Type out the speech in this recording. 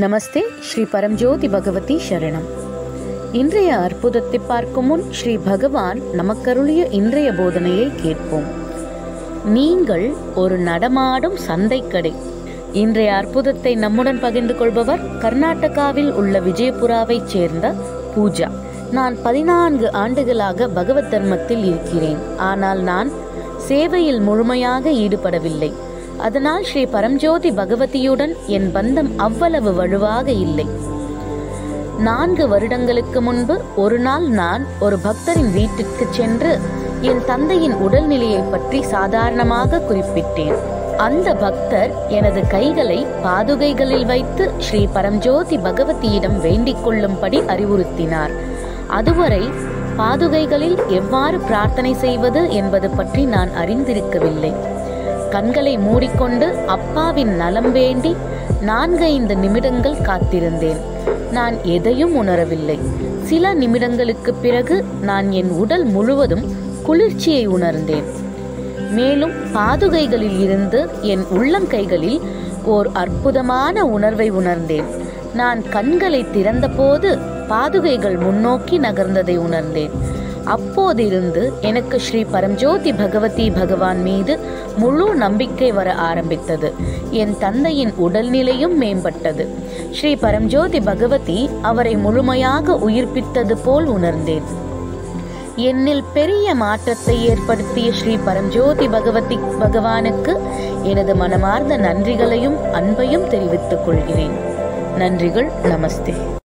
நமஸ்தே ஸ்ரீ பரம்ஜோதி பகவதி சரணம் இன்றைய அற்புதத்தை பார்க்கும் முன் ஸ்ரீ பகவான் நமக்கருளிய இன்றைய போதனையை கேட்போம் நீங்கள் ஒரு நடமாடும் சந்தைக்கடை இன்றைய அற்புதத்தை நம்முடன் பகிர்ந்து கொள்பவர் கர்நாடகாவில் உள்ள விஜயபுராவைச் சேர்ந்த பூஜா நான் பதினான்கு ஆண்டுகளாக பகவத் தர்மத்தில் இருக்கிறேன் ஆனால் நான் சேவையில் முழுமையாக ஈடுபடவில்லை அதனால் ஸ்ரீ பரம்ஜோதி பகவதியுடன் என் பந்தம் அவ்வளவு வலுவாக இல்லை நான்கு வருடங்களுக்கு முன்பு ஒரு நாள் நான் ஒரு பக்தரின் வீட்டிற்கு சென்று என் தந்தையின் உடல்நிலையை பற்றி சாதாரணமாக குறிப்பிட்டேன் அந்த பக்தர் எனது கைகளை பாதுகைகளில் வைத்து ஸ்ரீ பரம்ஜோதி பகவதியிடம் வேண்டிக் கொள்ளும்படி அறிவுறுத்தினார் அதுவரை பாதுகைகளில் எவ்வாறு பிரார்த்தனை செய்வது என்பது பற்றி நான் அறிந்திருக்கவில்லை கண்களை மூடிக்கொண்டு அப்பாவின் நலம் வேண்டி நான்கைந்து நிமிடங்கள் காத்திருந்தேன் நான் எதையும் உணரவில்லை சில நிமிடங்களுக்கு பிறகு நான் என் உடல் முழுவதும் குளிர்ச்சியை உணர்ந்தேன் மேலும் பாதுகைகளில் இருந்து என் உள்ளங்கைகளில் ஓர் அற்புதமான உணர்வை உணர்ந்தேன் நான் கண்களை திறந்தபோது பாதுகைகள் முன்னோக்கி நகர்ந்ததை உணர்ந்தேன் அப்போதிருந்து எனக்கு ஸ்ரீ பரம்ஜோதி பகவதி பகவான் மீது முழு நம்பிக்கை வர ஆரம்பித்தது என் தந்தையின் உடல்நிலையும் மேம்பட்டது ஸ்ரீ பரம்ஜோதி பகவதி அவரை முழுமையாக உயிர்ப்பித்தது போல் உணர்ந்தேன் என்னில் பெரிய மாற்றத்தை ஏற்படுத்திய ஸ்ரீ பரம்ஜோதி பகவதி பகவானுக்கு எனது மனமார்ந்த நன்றிகளையும் அன்பையும் தெரிவித்துக் கொள்கிறேன் நன்றிகள் நமஸ்தே